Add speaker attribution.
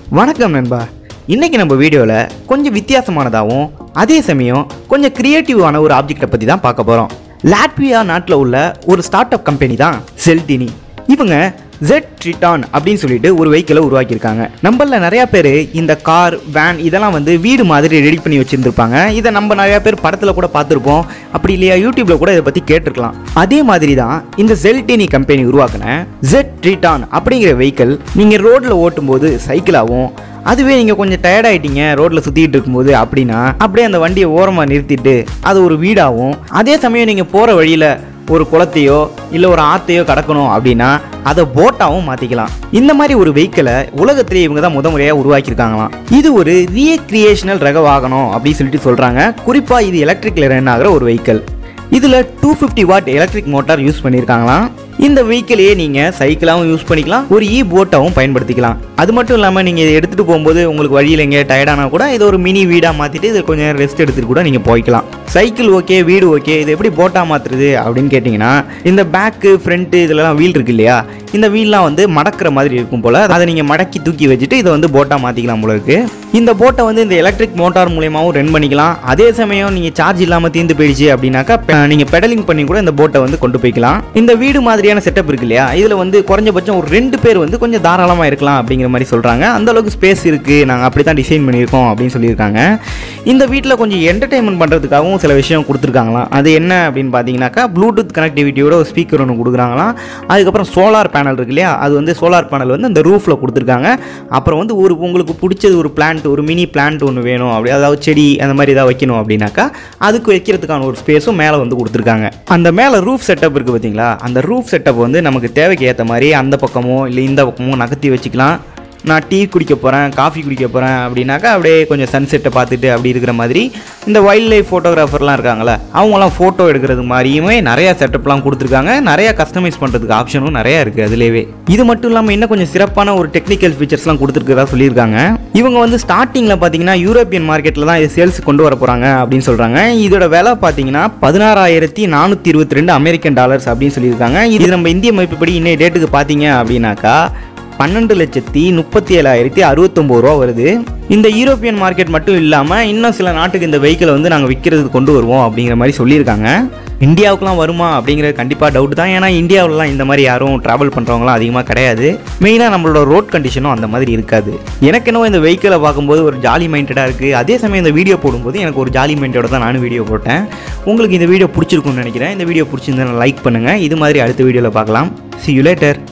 Speaker 1: வணக்கம் நண்பா இன்னைக்கு நம்ம வீடியோவில் கொஞ்சம் வித்தியாசமானதாகவும் அதே சமயம் கொஞ்சம் கிரியேட்டிவான ஒரு ஆப்ஜெக்டை பற்றி தான் பார்க்க போகிறோம் லாட்வியா நாட்டில் உள்ள ஒரு ஸ்டார்ட் அப் கம்பெனி தான் செல்டினி இவங்க ஜெட் ட்ரிட்டான் அப்படின்னு சொல்லிட்டு ஒரு வெஹிக்கிளை உருவாக்கியிருக்காங்க நம்மள நிறைய பேர் இந்த கார் வேன் இதெல்லாம் வந்து வீடு மாதிரி ரெடி பண்ணி வச்சுருந்துருப்பாங்க இதை நம்ம நிறைய பேர் படத்தில் கூட பார்த்துருப்போம் அப்படி இல்லையா யூடியூப்ல கூட இதை பற்றி கேட்டிருக்கலாம் அதே மாதிரி தான் இந்த ஜெல்டினி கம்பெனி உருவாக்கின ஜெட் ட்ரிட்டான் அப்படிங்கிற வெஹிக்கிள் நீங்கள் ரோட்டில் ஓட்டும்போது சைக்கிளாகவும் அதுவே நீங்கள் கொஞ்சம் டயர்ட் ஆயிட்டீங்க ரோட்டில் சுற்றிட்டு இருக்கும்போது அப்படின்னா அப்படியே அந்த வண்டியை ஓரமாக நிறுத்திட்டு அது ஒரு வீடாகவும் அதே சமயம் நீங்கள் போகிற வழியில் ஒரு குளத்தையோ இல்லை ஒரு ஆத்தையோ கடக்கணும் அப்படின்னா அதை போட்டாவும் மாற்றிக்கலாம் இந்த மாதிரி ஒரு வெஹிக்கிளை உலகத்திலே இவங்க தான் முத முறையாக உருவாக்கியிருக்காங்களாம் இது ஒரு ரீக்ரியேஷனல் ரக வாகனம் அப்படின்னு சொல்லிட்டு சொல்கிறாங்க குறிப்பாக இது எலக்ட்ரிக்கில் ரன் ஆகிற ஒரு வெஹிக்கிள் இதில் two fifty watt electric motor use பண்ணியிருக்காங்களாம் இந்த வெஹிக்கிளையே நீங்கள் சைக்கிளாகவும் யூஸ் பண்ணிக்கலாம் ஒரு இ போட்டாகவும் பயன்படுத்திக்கலாம் அது மட்டும் இல்லாமல் நீங்கள் இதை எடுத்துகிட்டு போகும்போது உங்களுக்கு வழியில் எங்கே டயர்டானா கூட இதை ஒரு மினி வீடாக மாற்றிட்டு இதை கொஞ்சம் ரெஸ்ட் எடுத்துகிட்டு கூட நீங்கள் போய்க்கலாம் சைக்கிள் ஓகே வீடு ஓகே இது எப்படி போட்டாக மாற்றுறது அப்படின்னு கேட்டிங்கன்னா இந்த பேக்கு ஃப்ரண்ட்டு இதெல்லாம் வீல் இருக்கு இல்லையா இந்த வீல்லாம் வந்து மடக்கிற மாதிரி இருக்கும் போல் அதை நீங்கள் மடக்கி தூக்கி வச்சுட்டு இதை வந்து போட்டாக மாற்றிக்கலாம் போல இருக்கு இந்த போட்டை வந்து இந்த எலக்ட்ரிக் மோட்டார் மூலியமாகவும் ரன் பண்ணிக்கலாம் அதே சமயம் நீங்கள் சார்ஜ் இல்லாமல் தீர்ந்து போயிடுச்சு அப்படின்னாக்கா பெ- நீங்கள் பெடலிங் பண்ணி கூட இந்த போட்டை வந்து கொண்டு போய்க்கலாம் இந்த வீடு மாதிரியான செட்டப் இருக்கு இல்லையா இதில் வந்து குறைஞ்சபட்சம் ஒரு ரெண்டு பேர் வந்து கொஞ்சம் தாராளமாக இருக்கலாம் அப்படிங்கிற மாதிரி சொல்கிறாங்க அந்த அளவுக்கு ஸ்பேஸ் இருக்குது நாங்கள் அப்படி தான் டிசைன் பண்ணியிருக்கோம் அப்படின்னு சொல்லியிருக்காங்க இந்த வீட்டில் கொஞ்சம் என்டர்டைன்மெண்ட் பண்ணுறதுக்காகவும் சில விஷயம் கொடுத்துருக்காங்களாம் அது என்ன அப்படின்னு பார்த்தீங்கன்னாக்கா ப்ளூடூத் கனெக்டிவிட்டியோட ஒரு ஸ்பீக்கர் ஒன்று கொடுக்குறாங்களாம் அதுக்கப்புறம் சோலார் பேனல் இருக்கு இல்லையா அது வந்து சோலார் பேனல் வந்து அந்த ரூஃபில் கொடுத்துருக்காங்க அப்புறம் வந்து ஒரு உங்களுக்கு பிடிச்சது ஒரு பிளான்ட் ஒரு மினி பிளான்ட் ஒன்று வேணும் அப்படி அதாவது செடி அந்த மாதிரி ஏதாவது வைக்கணும் அப்படின்னாக்கா அதுக்கு வைக்கிறதுக்கான ஒரு ஸ்பேஸும் மேலே வந்து கொடுத்துருக்காங்க அந்த மேலே ரூஃப் செட்டப் இருக்குது பார்த்தீங்களா அந்த ரூஃப் செட்டப் வந்து நமக்கு தேவைக்கு ஏற்ற மாதிரி அந்த பக்கமோ இல்லை இந்த பக்கமோ நகர்த்தி வச்சுக்கலாம் நான் டீ குடிக்க போகிறேன் காஃபி குடிக்க போகிறேன் அப்படின்னாக்கா அப்படியே கொஞ்சம் சன்செட்டை பார்த்துட்டு அப்படி இருக்கிற மாதிரி இந்த வைல்ட் லைஃப் ஃபோட்டோகிராஃபர்லாம் இருக்காங்களே அவங்களாம் ஃபோட்டோ எடுக்கிறது மாதிரியுமே நிறையா செட்டப்லாம் கொடுத்துருக்காங்க நிறையா கஸ்டமைஸ் பண்ணுறதுக்கு ஆப்ஷனும் நிறையா இருக்குது அதுலேயே இது மட்டும் இல்லாமல் இன்னும் கொஞ்சம் சிறப்பான ஒரு டெக்னிக்கல் ஃபீச்சர்ஸ்லாம் கொடுத்துருக்கதா சொல்லியிருக்காங்க இவங்க வந்து ஸ்டார்டிங்கில் பார்த்தீங்கன்னா யூரோப்பியன் மார்க்கெட்டில் தான் இது சேல்ஸ் கொண்டு வர போகிறாங்க அப்படின்னு சொல்கிறாங்க இதோட விலை பார்த்தீங்கன்னா பதினாறாயிரத்தி நானூற்றி இருபத்தி ரெண்டு அமெரிக்கன் டாலர்ஸ் அப்படின்னு சொல்லியிருக்காங்க இது நம்ம இந்திய மதிப்புப்படி இன்னைய டேட்டுக்கு பார்த்தீங்க அப்படின்னாக்கா பன்னெண்டு லட்சத்தி முப்பத்தி ஏழாயிரத்தி அறுபத்தொம்போது ரூபா வருது இந்த யூரோப்பியன் மார்க்கெட் மட்டும் இல்லாமல் இன்னும் சில நாட்டுக்கு இந்த வெஹிக்கிளை வந்து நாங்கள் விற்கிறதுக்கு கொண்டு வருவோம் அப்படிங்கிற மாதிரி சொல்லியிருக்காங்க இந்தியாவுக்குலாம் வருமா அப்படிங்கிறது கண்டிப்பாக டவுட் தான் ஏன்னா இந்தியாவிலலாம் இந்த மாதிரி யாரும் ட்ராவல் பண்ணுறவங்களாம் அதிகமாக கிடையாது மெயினாக நம்மளோட ரோட் கண்டிஷனும் அந்த மாதிரி இருக்காது எனக்கு என்னவோ இந்த வெஹிக்கிளை பார்க்கும்போது ஒரு ஜாலி மைண்டடாக இருக்குது அதே சமயம் இந்த வீடியோ போடும்போது எனக்கு ஒரு ஜாலி மைண்டோட தான் நானும் வீடியோ போட்டேன் உங்களுக்கு இந்த வீடியோ பிடிச்சிருக்கும்னு நினைக்கிறேன் இந்த வீடியோ பிடிச்சிருந்தா லைக் பண்ணுங்கள் இது மாதிரி அடுத்த வீடியோவில் பார்க்கலாம் see you later